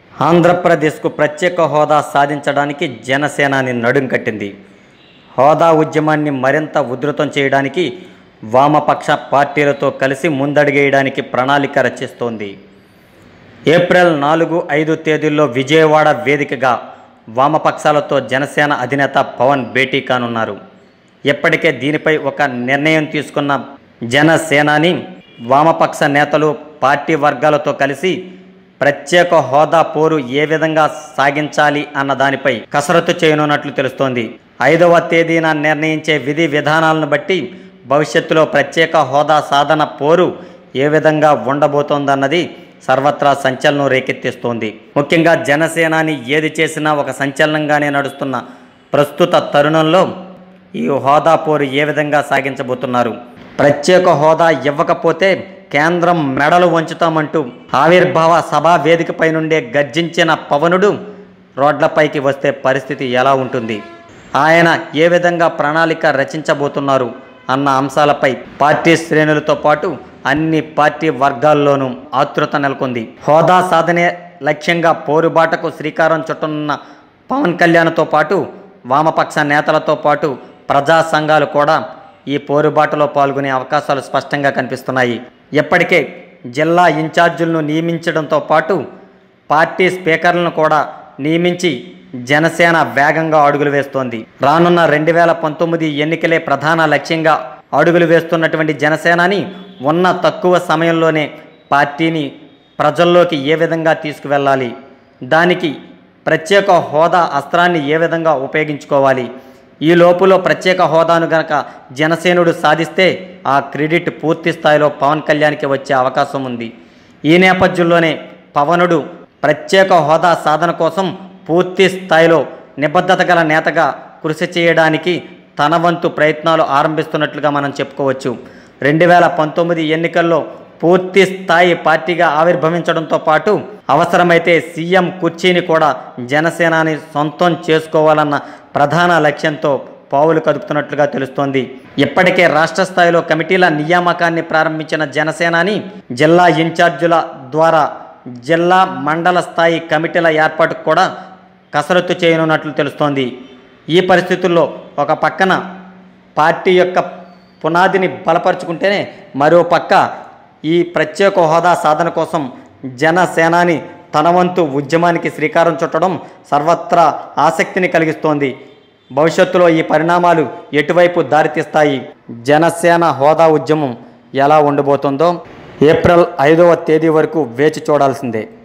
ఆంధ్రప్రదేశ్కు ప్రత్యేక హోదా సాధించడానికి జనసేనాని నడుం కట్టింది హోదా ఉద్యమాన్ని మరింత ఉధృతం చేయడానికి వామపక్ష పార్టీలతో కలిసి ముందడుగేయడానికి ప్రణాళిక రచిస్తోంది ఏప్రిల్ నాలుగు ఐదు తేదీల్లో విజయవాడ వేదికగా వామపక్షాలతో జనసేన అధినేత పవన్ భేటీ కానున్నారు ఇప్పటికే దీనిపై ఒక నిర్ణయం తీసుకున్న జనసేనాని వామపక్ష నేతలు పార్టీ వర్గాలతో కలిసి ప్రత్యేక హోదా పోరు ఏ విధంగా సాగించాలి అన్న దానిపై కసరత్తు చేయనున్నట్లు తెలుస్తోంది ఐదవ తేదీన నిర్ణయించే విధి విధానాలను బట్టి భవిష్యత్తులో ప్రత్యేక హోదా సాధన పోరు ఏ విధంగా ఉండబోతోందన్నది సర్వత్రా సంచలనం రేకెత్తిస్తోంది ముఖ్యంగా జనసేనాని ఏది చేసినా ఒక సంచలనంగానే నడుస్తున్న ప్రస్తుత తరుణంలో ఈ హోదా పోరు ఏ విధంగా సాగించబోతున్నారు ప్రత్యేక హోదా ఇవ్వకపోతే కేంద్రం మెడలు వంచుతామంటూ ఆవిర్భావ సభా వేదికపై నుండే గర్జించిన పవనుడు రోడ్లపైకి వస్తే పరిస్థితి ఎలా ఉంటుంది ఆయన ఏ విధంగా ప్రణాళిక రచించబోతున్నారు అన్న అంశాలపై పార్టీ శ్రేణులతో పాటు అన్ని పార్టీ వర్గాల్లోనూ ఆతృత నెలకొంది హోదా సాధనే లక్ష్యంగా పోరుబాటకు శ్రీకారం చుట్టనున్న పవన్ కళ్యాణ్తో పాటు వామపక్ష నేతలతో పాటు ప్రజా సంఘాలు కూడా ఈ పోరుబాటలో పాల్గొనే అవకాశాలు స్పష్టంగా కనిపిస్తున్నాయి ఇప్పటికే జిల్లా ఇన్ఛార్జీలను నియమించడంతో పాటు పార్టీ స్పీకర్లను కూడా నియమించి జనసేన వేగంగా అడుగులు వేస్తోంది రానున్న రెండు వేల పంతొమ్మిది ఎన్నికలే ప్రధాన లక్ష్యంగా అడుగులు వేస్తున్నటువంటి జనసేనాని ఉన్న తక్కువ సమయంలోనే పార్టీని ప్రజల్లోకి ఏ విధంగా తీసుకువెళ్ళాలి దానికి ప్రత్యేక హోదా అస్త్రాన్ని ఏ విధంగా ఉపయోగించుకోవాలి ఈ లోపులో ప్రత్యేక హోదాను గనక జనసేనుడు సాధిస్తే ఆ క్రెడిట్ పూర్తి స్థాయిలో పవన్ కళ్యాణ్కి వచ్చే అవకాశం ఉంది ఈ నేపథ్యంలోనే పవనుడు ప్రత్యేక హోదా సాధన కోసం పూర్తి స్థాయిలో నిబద్ధత గల నేతగా కృషి చేయడానికి తన వంతు ప్రయత్నాలు ఆరంభిస్తున్నట్లుగా మనం చెప్పుకోవచ్చు రెండు వేల పంతొమ్మిది ఎన్నికల్లో పూర్తి స్థాయి పార్టీగా ఆవిర్భవించడంతో పాటు అవసరమైతే సీఎం కుర్చీని కూడా జనసేనాని సొంతం చేసుకోవాలన్న ప్రధాన లక్ష్యంతో పావులు కదుపుతున్నట్లుగా తెలుస్తోంది ఇప్పటికే రాష్ట్ర స్థాయిలో కమిటీల నియామకాన్ని ప్రారంభించిన జనసేనాని జిల్లా ఇన్ఛార్జీల ద్వారా జిల్లా మండల స్థాయి కమిటీల ఏర్పాటుకు కూడా కసరత్తు చేయనున్నట్లు తెలుస్తోంది ఈ పరిస్థితుల్లో ఒక పక్కన పార్టీ యొక్క పునాదిని బలపరుచుకుంటేనే మరో పక్క ఈ ప్రత్యేక హోదా సాధన కోసం జనసేనాని తన వంతు ఉద్యమానికి శ్రీకారం చుట్టడం సర్వత్రా ఆసక్తిని కలిగిస్తోంది భవిష్యత్తులో ఈ పరిణామాలు ఎటువైపు దారితీస్తాయి జనసేన హోదా ఉద్యమం ఎలా ఉండబోతుందో ఏప్రిల్ ఐదవ తేదీ వరకు వేచి చూడాల్సిందే